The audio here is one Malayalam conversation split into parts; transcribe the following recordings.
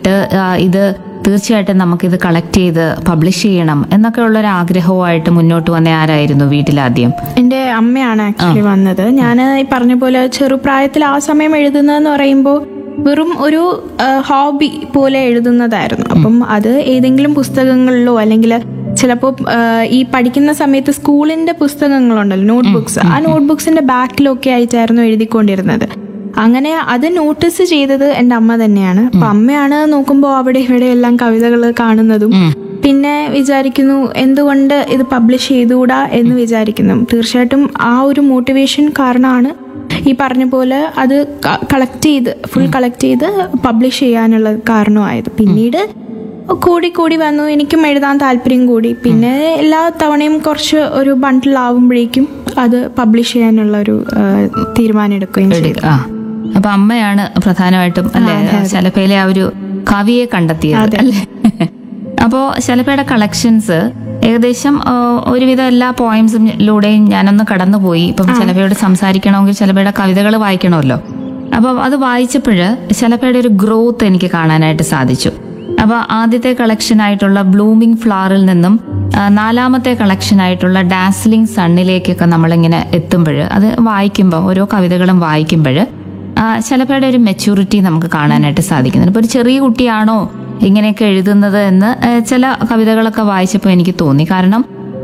എഴുതിയിട്ട് ആ, ഇത് തീർച്ചയായിട്ടും നമുക്കിത് കളക്ട് ചെയ്ത് പബ്ലിഷ് ചെയ്യണം എന്നൊക്കെ ഉള്ളൊരു ആഗ്രഹവുമായിട്ട് മുന്നോട്ട് വന്ന ആരായിരുന്നു വീട്ടിലാദ്യം എൻ്റെ അമ്മയാണ് ആക്ച്വലി വന്നത് ഞാൻ ഈ പറഞ്ഞ പോലെ ചെറുപ്രായത്തിൽ ആ സമയം എഴുതുന്നതെന്ന് പറയുമ്പോൾ വെറും ഒരു ഹോബി പോലെ എഴുതുന്നതായിരുന്നു അപ്പം അത് ഏതെങ്കിലും പുസ്തകങ്ങളിലോ അല്ലെങ്കിൽ ചിലപ്പോൾ ഈ പഠിക്കുന്ന സമയത്ത് സ്കൂളിന്റെ പുസ്തകങ്ങളുണ്ടല്ലോ നോട്ട്ബുക്സ് ആ നോട്ട്ബുക്സിന്റെ ബാക്കിലൊക്കെ ആയിട്ടായിരുന്നു എഴുതിക്കൊണ്ടിരുന്നത് അങ്ങനെ അത് നോട്ടീസ് ചെയ്തത് എൻ്റെ അമ്മ തന്നെയാണ് അപ്പൊ അമ്മയാണ് നോക്കുമ്പോൾ അവിടെ ഇവിടെ എല്ലാം കവിതകൾ കാണുന്നതും പിന്നെ വിചാരിക്കുന്നു എന്തുകൊണ്ട് ഇത് പബ്ലിഷ് ചെയ്തുകൂടാ എന്ന് വിചാരിക്കുന്നു തീർച്ചയായിട്ടും ആ ഒരു മോട്ടിവേഷൻ കാരണമാണ് ഈ പറഞ്ഞ പോലെ അത് കളക്ട് ചെയ്ത് ഫുൾ കളക്ട് ചെയ്ത് പബ്ലിഷ് ചെയ്യാനുള്ള കാരണമായത് പിന്നീട് കൂടി കൂടി വന്നു എനിക്കും എഴുതാൻ താല്പര്യം കൂടി പിന്നെ എല്ലാ തവണയും കുറച്ച് ഒരു ബണ്ടിലാവുമ്പോഴേക്കും അത് പബ്ലിഷ് ചെയ്യാനുള്ള ഒരു ആ, തീരുമാനം എടുക്കുകയും ചെയ്തു ആ അപ്പൊ അമ്മയാണ് പ്രധാനമായിട്ടും അല്ലെ ശലഭയിലെ ആ ഒരു കവിയെ കണ്ടെത്തിയത് അല്ലേ അപ്പോ ശലഭയുടെ കളക്ഷൻസ് ഏകദേശം ആ, ഒരുവിധം എല്ലാ പോയിന്റ്സിലൂടെയും ഞാനൊന്ന് കടന്നുപോയി ഇപ്പം ശലഭയോട് സംസാരിക്കണമെങ്കിൽ ശലഭയുടെ കവിതകൾ വായിക്കണമല്ലോ അപ്പം അത് വായിച്ചപ്പോൾ ശലഭയുടെ ഒരു ഗ്രോത്ത് എനിക്ക് കാണാനായിട്ട് സാധിച്ചു അപ്പൊ ആദ്യത്തെ കളക്ഷൻ ആയിട്ടുള്ള ബ്ലൂമിംഗ് ഫ്ലവറിൽ നിന്നും ആ, നാലാമത്തെ കളക്ഷൻ ആയിട്ടുള്ള ഡാസ്ലിംഗ് സണ്ണിലേക്കൊക്കെ നമ്മളിങ്ങനെ എത്തുമ്പോൾ അത് വായിക്കുമ്പോൾ ഓരോ കവിതകളും വായിക്കുമ്പോൾ ശലഭയുടെ ഒരു മെച്യൂരിറ്റി നമുക്ക് കാണാനായിട്ട് സാധിക്കുന്നുണ്ട് ഇപ്പോൾ ഒരു ചെറിയ കുട്ടിയാണോ ഇങ്ങനെയൊക്കെ എഴുതുന്നത് എന്ന് ആ, ചില കവിതകളൊക്കെ വായിച്ചപ്പോൾ എനിക്ക് തോന്നി കാരണം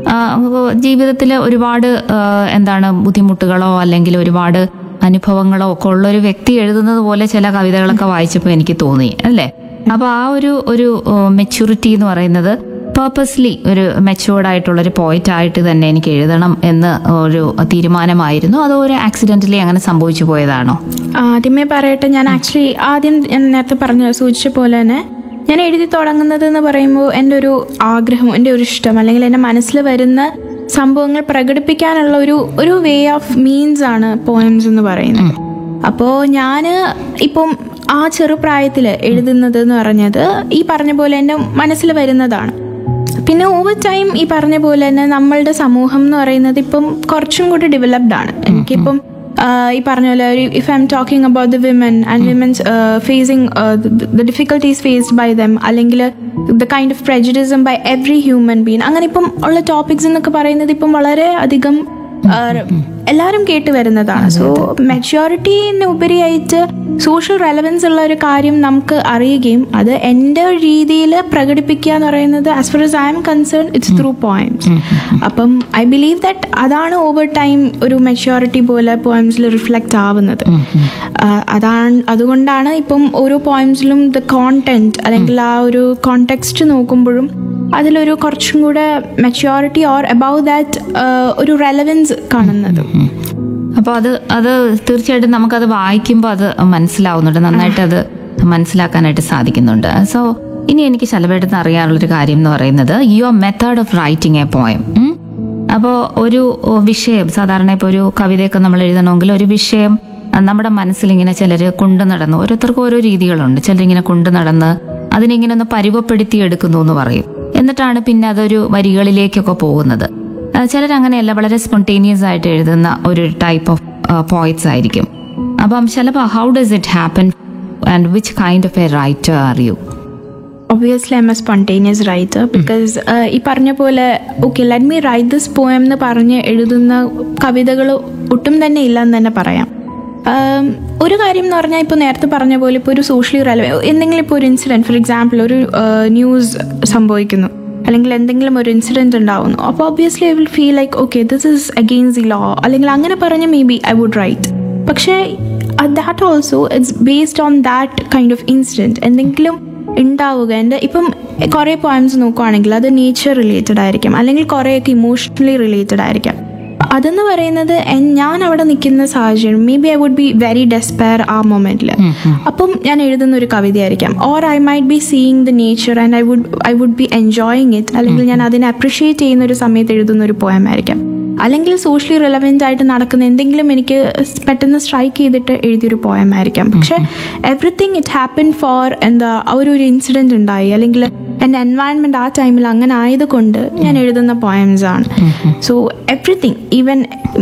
ജീവിതത്തിൽ ഒരുപാട് ആ, എന്താണ് ബുദ്ധിമുട്ടുകളോ അല്ലെങ്കിൽ ഒരുപാട് അനുഭവങ്ങളോ ഒക്കെ ഉള്ള ഒരു വ്യക്തി എഴുതുന്നത് പോലെ ചില കവിതകളൊക്കെ വായിച്ചപ്പോൾ എനിക്ക് തോന്നി അല്ലേ അപ്പൊ ആ ഒരു ഒരു മെച്യൂരിറ്റി എന്ന് പറയുന്നത് പേർപ്പസ്ലി ഒരു മെച്ചുവേർഡ് ആയിട്ടുള്ള ഒരു പോയിന്റ് ആയിട്ട് തന്നെ എനിക്ക് എഴുതണം എന്ന് ഒരു തീരുമാനമായിരുന്നു അതോ ഒരു ആക്സിഡന്റലി അങ്ങനെ സംഭവിച്ചു പോയതാണോ ആദ്യമേ പറയട്ടെ ഞാൻ ആക്ച്വലി ആദ്യം ഞാൻ നേരത്തെ പറഞ്ഞ സൂചിച്ച പോലെ തന്നെ ഞാൻ എഴുതി തുടങ്ങുന്നത് എന്ന് പറയുമ്പോൾ എൻ്റെ ഒരു ആഗ്രഹം എൻ്റെ ഒരു ഇഷ്ടം അല്ലെങ്കിൽ എൻ്റെ മനസ്സിൽ വരുന്ന സംഭവങ്ങൾ പ്രകടിപ്പിക്കാനുള്ള ഒരു ഒരു വേ ഓഫ് മീൻസ് ആണ് പോയംസ് എന്ന് പറയുന്നത് അപ്പോൾ ഞാൻ ഇപ്പം ആ ചെറുപ്രായത്തിൽ എഴുതുന്നത് എന്ന് പറഞ്ഞത് ഈ പറഞ്ഞ പോലെ എൻ്റെ മനസ്സിൽ വരുന്നതാണ് പിന്നെ ഓവർ ടൈം ഈ പറഞ്ഞ പോലെ തന്നെ നമ്മളുടെ സമൂഹം എന്ന് പറയുന്നത് ഇപ്പം കുറച്ചും കൂടി ഡെവലപ്ഡ് ആണ് എനിക്കിപ്പം ആ, ഈ പറഞ്ഞ പോലെ ഒരു if I'm talking about the women and women's facing the difficulties faced by them അല്ലെങ്കിൽ the kind of prejudice by every human being അങ്ങനെ ഇപ്പം ഉള്ള ടോപ്പിക്സ് എന്നൊക്കെ പറയുന്നത് ഇപ്പം വളരെ അധികം ആ, എല്ലാവരും കേട്ട് വരുന്നതാണ് സോ മെച്യോറിറ്റിന് ഉപരിയായിട്ട് സോഷ്യൽ റെലവൻസ് ഉള്ള ഒരു കാര്യം നമുക്ക് അറിയുകയും അത് എൻ്റെ രീതിയിൽ പ്രകടിപ്പിക്കുക എന്ന് പറയുന്നത് as far as I'm concern it's through points അപ്പം ഐ ബിലീവ് ദാറ്റ് അതാണ് ഓവർ ടൈം ഒരു മെച്യോറിറ്റി പോലെ പോയിംസിൽ റിഫ്ലക്റ്റ് ആവുന്നത് ആ, അതാണ് അതുകൊണ്ടാണ് ഇപ്പം ഓരോ പോയിംസിലും ദ കോണ്ടെന്റ് അല്ലെങ്കിൽ ആ ഒരു കോണ്ടെക്സ്റ്റ് നോക്കുമ്പോഴും അതിലൊരു കുറച്ചും കൂടെ മെച്യോറിറ്റി ഓർ അബൌവ് ദാറ്റ് ഒരു റെലവൻസ് കാണുന്നത് അപ്പോൾ അത് അത് തീർച്ചയായിട്ടും നമുക്കത് വായിക്കുമ്പോൾ അത് മനസ്സിലാവുന്നുണ്ട് നന്നായിട്ട് അത് മനസ്സിലാക്കാനായിട്ട് സാധിക്കുന്നുണ്ട് സോ ഇനി എനിക്ക് ശലഭേട്ടത്തിന് അറിയാനുള്ളൊരു കാര്യം എന്ന് പറയുന്നത് your method of writing a poem അപ്പോൾ ഒരു ഓ, വിഷയം സാധാരണ ഇപ്പോൾ ഒരു കവിതയൊക്കെ നമ്മൾ എഴുതണമെങ്കിൽ ഒരു വിഷയം ആ, നമ്മുടെ മനസ്സിലിങ്ങനെ ചിലർ കൊണ്ടു നടന്ന് ഓരോരുത്തർക്കും ഓരോ രീതികളുണ്ട് ചിലരിങ്ങനെ കൊണ്ടു നടന്ന് അതിനിങ്ങനെ ഒന്ന് പരുവപ്പെടുത്തി എടുക്കുന്നു എന്ന് പറയും എന്നിട്ടാണ് പിന്നെ അതൊരു വരികളിലേക്കൊക്കെ പോകുന്നത് ചിലർ അങ്ങനെയല്ല വളരെ സ്പോണ്ടേനിയസ് ആയിട്ട് എഴുതുന്ന ഒരു ടൈപ്പ് ഓഫ് പോയിറ്റ്സ് ആയിരിക്കും അപ്പം ചിലപ്പോൾ how does it happen and which kind of a writer are you obviously I'm a spontaneous writer because ഈ പറഞ്ഞ പോലെ okay let me write this poem എന്ന് പറഞ്ഞ് എഴുതുന്ന കവിതകൾ ഒട്ടും തന്നെ ഇല്ല എന്ന് തന്നെ പറയാം Um, ഒരു കാര്യം എന്ന് പറഞ്ഞാൽ ഇപ്പോൾ നേരത്തെ പറഞ്ഞ പോലെ ഇപ്പോൾ ഒരു സോഷ്യലി റെലവ എന്തെങ്കിലും ഇപ്പോൾ ഒരു ഇൻസിഡൻറ്റ് ഫോർ എക്സാമ്പിൾ ഒരു ന്യൂസ് സംഭവിക്കുന്നു അല്ലെങ്കിൽ എന്തെങ്കിലും ഒരു ഇൻസിഡൻറ്റ് ഉണ്ടാവുന്നു അപ്പോൾ obviously I will feel like okay this is against the law അല്ലെങ്കിൽ അങ്ങനെ പറഞ്ഞ് maybe I would write പക്ഷേ that also it's based on that kind of incident എന്തെങ്കിലും ഉണ്ടാവുക എൻ്റെ ഇപ്പം കുറേ പോയിംസ് നോക്കുവാണെങ്കിൽ അത് നേച്ചർ റിലേറ്റഡ് ആയിരിക്കും അല്ലെങ്കിൽ കുറേയൊക്കെ ഇമോഷണലി റിലേറ്റഡ് ആയിരിക്കാം അതെന്ന് പറയുന്നത് എൻ- ഞാൻ അവിടെ നിൽക്കുന്ന സാഹചര്യം maybe I would be very despair ആ മൊമെന്റിൽ അപ്പം ഞാൻ എഴുതുന്ന ഒരു കവിതയായിരിക്കാം or I might be seeing the nature and I would I would be enjoying it അല്ലെങ്കിൽ ഞാൻ അതിനെ അപ്രിഷിയേറ്റ് ചെയ്യുന്ന ഒരു സമയത്ത് എഴുതുന്ന ഒരു പോയം ആയിരിക്കാം അല്ലെങ്കിൽ സോഷ്യലി റിലവൻ്റ് ആയിട്ട് നടക്കുന്ന എന്തെങ്കിലും എനിക്ക് പെട്ടെന്ന് സ്ട്രൈക്ക് ചെയ്തിട്ട് എഴുതിയൊരു പോയം ആയിരിക്കാം പക്ഷെ എവറിത്തിങ് ഇറ്റ് ഹാപ്പൻ ഫോർ എന്താ ആ ഒരു ഒരു ഇൻസിഡൻറ്റ് ഉണ്ടായി അല്ലെങ്കിൽ എൻ്റെ എൻവയൺമെൻറ്റ് ആ ടൈമിൽ അങ്ങനെ ആയതുകൊണ്ട് ഞാൻ എഴുതുന്ന പോയംസ് ആണ് so everything even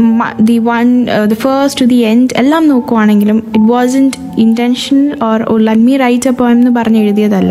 the one the first to the end എല്ലാം നോക്കുവാണെങ്കിലും it was intention or let me write a poem എന്ന് പറഞ്ഞ് എഴുതിയതല്ല